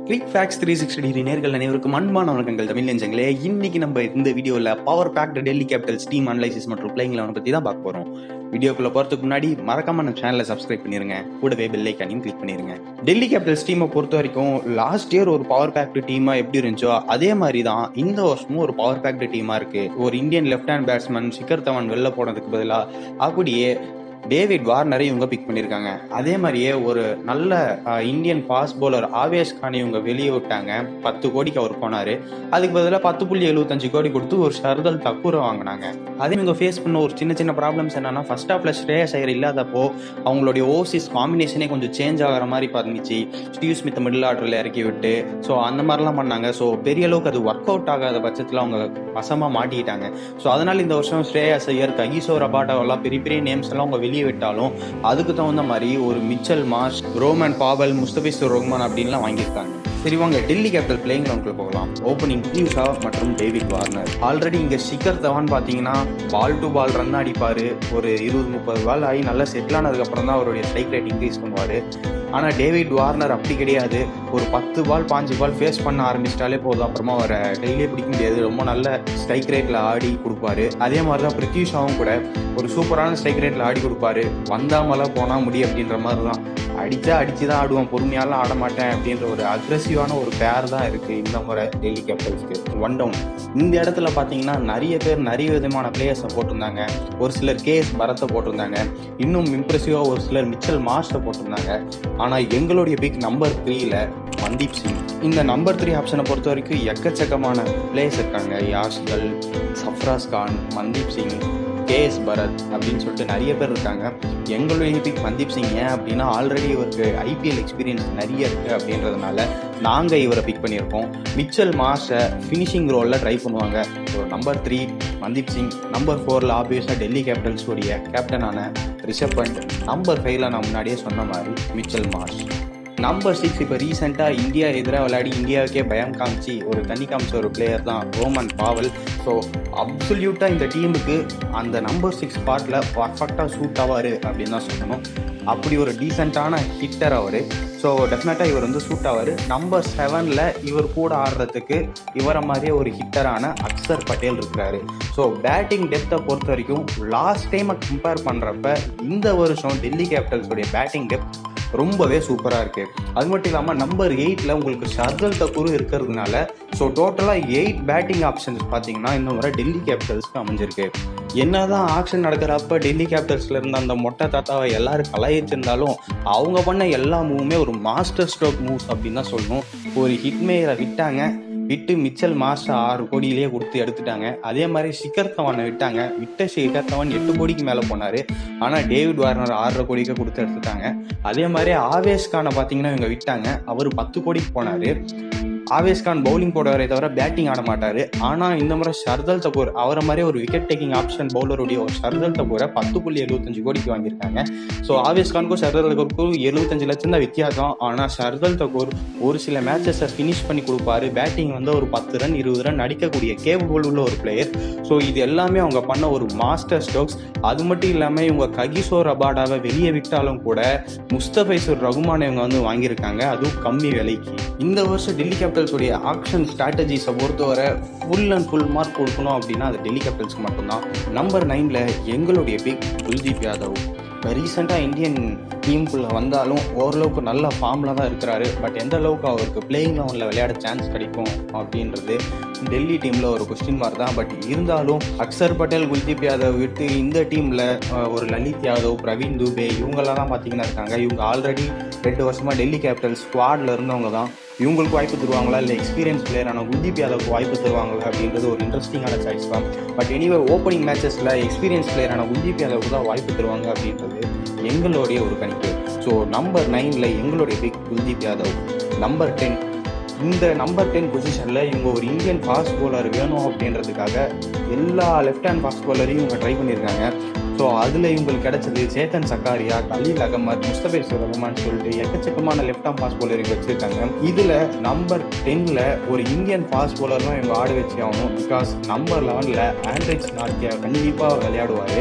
கிரிக் facts three sixty degree நேர்கள் அனைவருக்கும் அன்பான வணக்கங்கள் தமிழ் நெஞ்சங்களே இன்னைக்கு நம்ம இந்த வீடியோவில் power packed Delhi Capitals team analysis மற்றும் பிளேயிங் லெவனை பற்றி தான் பார்க்க போகிறோம் வீடியோக்குள்ள போகிறதுக்கு முன்னாடி மறக்காம நம்ம சேனலை சப்ஸ்கிரைப் பண்ணிருங்க கூடவே பெல் ஐக்கானையும் கிளிக் பண்ணிருங்க டெல்லி கேபிட்டல்ஸ் டீமை பொறுத்த வரைக்கும் லாஸ்ட் இயர் ஒரு பவர் பேக்டு டீமாக எப்படி இருந்துச்சோ அதே மாதிரி தான் இந்த வருஷமும் ஒரு பவர் பேக்டு டீமாக இருக்கு ஒரு Indian left hand batsman Shikhar Dhawan வெளில போனதுக்கு பதிலாக அப்படியே டேவிட் வார்னரை இவங்க பிக் பண்ணியிருக்காங்க அதே மாதிரியே ஒரு நல்ல அஹ், Indian fast bowler Avesh Khan இவங்க வெளியே விட்டாங்க பத்து கோடிக்கு அவர் போனாரு அதுக்கு பதிலாக பத்து புள்ளி எழுபத்தஞ்சு கோடி கொடுத்து ஒரு ஷர்தல் தக்கூரை வாங்கினாங்க அதே இவங்க ஃபேஸ் பண்ண ஒரு சின்ன சின்ன ப்ராப்ளம்ஸ் என்னன்னா ஃபர்ஸ்ட் ஹாஃப்ல ஸ்ரேயஸ் ஐயர் இல்லாதப்போ அவங்களுடைய ஓசிஸ் காம்பினேஷனே கொஞ்சம் சேஞ்ச் ஆகிற மாதிரி பார்த்துச்சு ஸ்டீவ் ஸ்மித் மிடில் ஆர்டரில் இறக்கி விட்டு ஸோ அந்த மாதிரிலாம் பண்ணாங்க ஸோ பெரிய அளவுக்கு அது ஒர்க் அவுட் ஆகாத பட்சத்தில் அவங்க வசமாக மாட்டிக்கிட்டாங்க ஸோ அதனால இந்த வருஷம் ஸ்ரேயஸ் ஐயர் ககிசோ ரபாட்டாவெல்லாம் பெரிய பெரிய நேம்ஸ் எல்லாம் அவங்க வெளியே விட்டாலும் அதுக்கு தகுந்த மாதிரி ஒரு Mitchell Marsh Rovman Powell Mustafizur Rahman அப்படின்லாம் வாங்கியிருக்காங்க சரி வாங்க டெல்லி கேபிட்டல் பிளேயிங் கிரவுண்ட்ல போகலாம் ஓப்பனிங் ஷா மற்றும் டேவிட் வார்னர் ஆல்ரெடி இங்க ஷிகர் தவான் பாத்தீங்கன்னா பால் டு பால் ரன் அடிப்பாரு ஒரு இருபது முப்பது பால் ஆகி நல்லா செட்டில் ஆனதுக்கு அப்புறம் தான் அவருடைய ஸ்ட்ரைக் ரேட் இன்க்ரீஸ் பண்ணுவாரு ஆனா டேவிட் வார்னர் அப்படி கிடையாது ஒரு பத்து பால் பாஞ்சு பால் ஃபேஸ் பண்ண ஆரம்பிச்சிட்டாலே போதும் அப்புறமா அவரை கையிலே பிடிக்க முடியாது ரொம்ப நல்ல ஸ்ட்ரைக் ரேட்ல ஆடி கொடுப்பாரு அதே மாதிரி தான் பிரித்திஷாவும் கூட ஒரு சூப்பரான ஸ்ட்ரைக் ரேட்ல ஆடி கொடுப்பாரு வந்தாமல போனா முடி அப்படின்ற மாதிரி தான் அடிச்சா அடிச்சு தான் ஆடுவோம் பொறுமையாலாம் ஆட மாட்டேன் அப்படின்ற ஒரு அக்ரெசிவான ஒரு பேர் தான் இருக்கு இந்த முறை டெல்லி கேபிட்டல்ஸ்க்கு ஒன் டவுன் இந்த இடத்துல பார்த்தீங்கன்னா நிறைய பேர் நிறைய விதமான பிளேயர்ஸை போட்டிருந்தாங்க ஒரு சிலர் கேஎஸ் பரத்தை போட்டிருந்தாங்க இன்னும் இம்ப்ரெசிவாக ஒரு சிலர் மிச்சல் மாஸ்டர் போட்டிருந்தாங்க ஆனால் எங்களுடைய பிக் நம்பர் த்ரீல மன்தீப் சிங் இந்த நம்பர் த்ரீ ஆப்ஷனை பொறுத்த வரைக்கும் எக்கச்சக்கமான பிளேயர்ஸ் இருக்காங்க யாஷ்கல் சஃப்ராஸ் கான் மன்தீப் சிங் கேஎஸ் பரத் அப்படின்னு சொல்லிட்டு நிறைய பேர் இருக்காங்க எங்களுடைய பிக் மன்தீப் சிங் ஏன் அப்படின்னா ஆல்ரெடி இவருக்கு ஐபிஎல் எக்ஸ்பீரியன்ஸ் நிறைய இருக்குது அப்படின்றதுனால நாங்கள் இவரை பிக் பண்ணியிருக்கோம் மிச்சல் மாஸை ஃபினிஷிங் ரோலில் ட்ரை பண்ணுவாங்க so number three Mandeep Singh number ஃபோரில் ஆப்வியஸாக டெல்லி கேபிட்டல்ஸுடைய கேப்டனான ரிஷப் பண்ட் நம்பர் ஃபைவ்ல நான் முன்னாடியே சொன்ன மாதிரி மிச்சல் மாஸ் நம்பர் சிக்ஸ் இப்போ ரீசெண்டாக இந்தியா எதிராக விளையாடி இந்தியாவுக்கே பயம் காமிச்சு ஒரு தண்ணி காமிச்ச ஒரு பிளேயர் தான் ரோமன் பாவல் ஸோ அப்சல்யூட்டாக இந்த டீமுக்கு அந்த நம்பர் சிக்ஸ் ஸ்பாட்டில் பர்ஃபெக்டாக சூட் ஆவார் அப்படின்னு தான் சொல்லணும் அப்படி ஒரு டீசெண்டான ஹிட்டர் அவர் ஸோ டெஃபினட்டாக இவர் வந்து சூட் ஆவார் நம்பர் செவனில் இவர் கூட ஆடுறதுக்கு இவரை மாதிரியே ஒரு ஹிட்டரான அக்சர் பட்டேல் இருக்கிறாரு ஸோ பேட்டிங் டெப்த்தை பொறுத்த வரைக்கும் லாஸ்ட் டைமை கம்பேர் பண்ணுறப்ப இந்த வருஷம் டெல்லி கேபிட்டல்ஸுடைய பேட்டிங் டெப்த் ரொம்பவே சூப்பராக இருக்குது அது மட்டும் இல்லாமல் நம்பர் எயிட்டில் உங்களுக்கு ஷர்தல் தக்கூர் இருக்கிறதுனால ஸோ டோட்டலாக எயிட் பேட்டிங் ஆப்ஷன்ஸ் பார்த்தீங்கன்னா இந்த முறை டெல்லி கேபிட்டல்ஸ்க்கு அமைஞ்சிருக்கு என்னதான் ஆக்ஷன் நடக்கிறப்ப டெல்லி கேபிட்டல்ஸ்ல இருந்த அந்த மொட்டை தாத்தாவை எல்லாரும் கலாயிச்சிருந்தாலும் அவங்க பண்ண எல்லா மூவுமே ஒரு மாஸ்டர் ஸ்ட்ரோக் மூவ்ஸ் அப்படின்னு தான் சொல்லணும் ஒரு ஹிட்மேயரை விட்டாங்க விட்டு மிச்சல் மாஸ்டர் ஆறு கோடியிலேயே கொடுத்து எடுத்துட்டாங்க அதே மாதிரி சிக்கர் தவானை விட்டாங்க விட்ட சிக்கர் தவான் எட்டு கோடிக்கு மேலே போனார் ஆனால் டேவிட் வார்னர் ஆறரை கோடிக்கு கொடுத்து எடுத்துட்டாங்க அதே மாதிரி ஆவேஷ் கானை பார்த்தீங்கன்னா இவங்க விட்டாங்க அவர் பத்து கோடிக்கு போனார் ஆவேஷ் கான் பவுலிங் போடுவாரே தவிர பேட்டிங் ஆட மாட்டாரு ஆனா இந்த முறை ஷர்தல் தபூர் அவரை மாதிரி ஒரு விக்கெட் டேக்கிங் ஆப்ஷன் பவுலருடைய ஒரு ஷர்தல் தபூரை பத்து புள்ளி எழுபத்தஞ்சு கோடிக்கு வாங்கியிருக்காங்க ஸோ ஆவேஷ் கானுக்கும் ஷர்தல் தகூருக்கும் எழுபத்தஞ்சு லட்சம் தான் வித்தியாசம் ஆனால் ஷர்தல் தகூர் ஒரு சில மேட்சஸை ஃபினிஷ் பண்ணி கொடுப்பாரு பேட்டிங் வந்து ஒரு பத்து ரன் இருபது ரன் அடிக்கக்கூடிய கேபபிள் உள்ள ஒரு பிளேயர் ஸோ இது எல்லாமே அவங்க பண்ண ஒரு மாஸ்டர் ஸ்ட்ரோக்ஸ் அது மட்டும் இல்லாமல் இவங்க ககிசோ ரபாடாவை வெளியே விட்டாலும் கூட முஸ்தபைசூர் ரகுமானை இவங்க வந்து வாங்கியிருக்காங்க அதுவும் கம்மி விலைக்கு இந்த வருஷம் டெல்லி கேபிட்டல்ஸுடைய ஆக்ஷன் ஸ்ட்ராட்டஜிஸை பொறுத்தவரை ஃபுல் அண்ட் ஃபுல் மார்க் கொடுக்கணும் அப்படின்னா அது டெல்லி கேபிட்டல்ஸ்க்கு மட்டும்தான் நம்பர் நைனில் எங்களுடைய பிக் குல்தீப் யாதவ் இப்போ ரீசெண்டாக இந்தியன் டீமுக்குள்ளே வந்தாலும் ஓரளவுக்கு நல்ல ஃபார்மில் தான் இருக்கிறாரு பட் எந்த அளவுக்கு அவருக்கு பிளேயிங் லெவனில் விளையாட சான்ஸ் கிடைக்கும் அப்படின்றது டெல்லி டீமில் ஒரு கொஸ்டின் மார்க் தான் பட் இருந்தாலும் அக்சர் பட்டேல் குல்தீப் யாதவ் விட்டு இந்த டீமில் ஒரு லலித் யாதவ் பிரவீன் துபே இவங்கெல்லாம் தான் பார்த்தீங்கன்னா இருக்காங்க இவங்க ஆல்ரெடி ரெண்டு வருஷமாக டெல்லி கேபிட்டல் ஸ்குவாடில் இருந்தவங்க தான் இவங்களுக்கு வாய்ப்பு தருவாங்களா இல்லை எக்ஸ்பீரியன்ஸ் பிளேயரான குல்தீப் யாதவுக்கு வாய்ப்பு தருவாங்களா அப்படின்றது ஒரு இன்ட்ரெஸ்டிங்கான சாய்ஸ் தான் பட் எனிவே ஓப்பனிங் மேட்சஸில் எக்ஸ்பீரியன்ஸ் பிளேயரான குல்தீப் யாதவுக்கு தான் வாய்ப்பு தருவாங்க அப்படின்றது எங்களுடைய ஒரு கணிப்பு ஸோ நம்பர் நைனில் எங்களுடைய pick Kuldeep Yadav number ten இந்த நம்பர் டென் பொசிஷனில் இவங்க ஒரு இந்தியன் ஃபாஸ்ட் bowler வேணும் அப்படின்றதுக்காக எல்லா லெஃப்ட் ஹேண்ட் ஃபாஸ்ட் bowler-ஐயும் இவங்க ட்ரை பண்ணியிருக்காங்க ஸோ அதில் இவங்களுக்கு கிடைச்சது சேத்தன் சக்காரியா கலீல் அகமத் முஸ்தபேஸ்வர் ரஹ்மான் சொல்லிட்டு எக்கச்சக்கமான லெஃப்ட் ஆம் ஃபாஸ்ட் bowler இவங்க வச்சிருக்காங்க இதில் நம்பர் டென்னில் ஒரு இந்தியன் ஃபாஸ்ட் bowler-லாம் இவங்க ஆட வச்சு ஆகணும் பிகாஸ் நம்பர் லெவனில் ஆண்ட்ரிக்ஸ் நாட்டியா கண்டிப்பாக விளையாடுவார்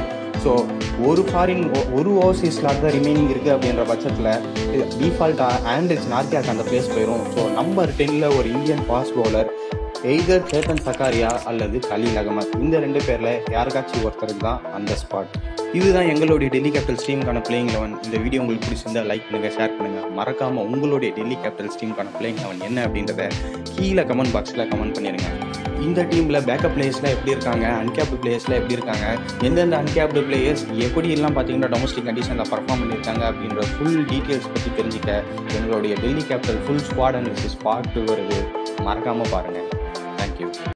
ஸோ ஒரு ஃபாரின் ஒரு ஓவர்சீஸ் ஸ்லாட் தான் ரிமைனிங் இருக்குது அப்படின்ற பட்சத்தில் டிஃபால்ட்டாக ஆண்ட்ரிச் நார்கியாக்கு அந்த பிளேஸ் போயிடும் ஸோ நம்பர் டென்னில் ஒரு Indian fast bowler either Chetan Sakariya அல்லது கலீல் அகமத் இந்த ரெண்டு பேரில் யாருக்காச்சும் ஒருத்தருக்கு தான் அந்த ஸ்பாட் இதுதான் எங்களுடைய டெல்லி கேபிட்டல்ஸ் டீமுக்கான பிளேயிங் லெவன் இந்த வீடியோ உங்களுக்கு பிடிச்சிருந்தா லைக் பண்ணுங்க ஷேர் பண்ணுங்க மறக்காம உங்களுடைய டெல்லி கேபிட்டல்ஸ் டீமுக்கான பிளேயிங் லெவன் என்ன அப்படின்றத கீழே கமெண்ட் பாக்ஸில் கமெண்ட் பண்ணிடுங்க இந்த டீமில் பேக்கப் பிளேயர்ஸ்லாம் எப்படி இருக்காங்க அன்கேப்டு பிளேயர்ஸ்லாம் எப்படி இருக்காங்க எந்தெந்த அன்கேப்டு பிளேயர்ஸ் எப்படி எல்லாம் பார்த்தீங்கன்னா டொமஸ்டிக் கண்டிஷனில் பர்ஃபார்ம் பண்ணியிருக்காங்க அப்படின்ற ஃபுல் டீட்டெயில்ஸ் பற்றி தெரிஞ்சுக்க எங்களுடைய Delhi Capital full squad analysis part வருது மறக்காமல் பாருங்கள் தேங்க்யூ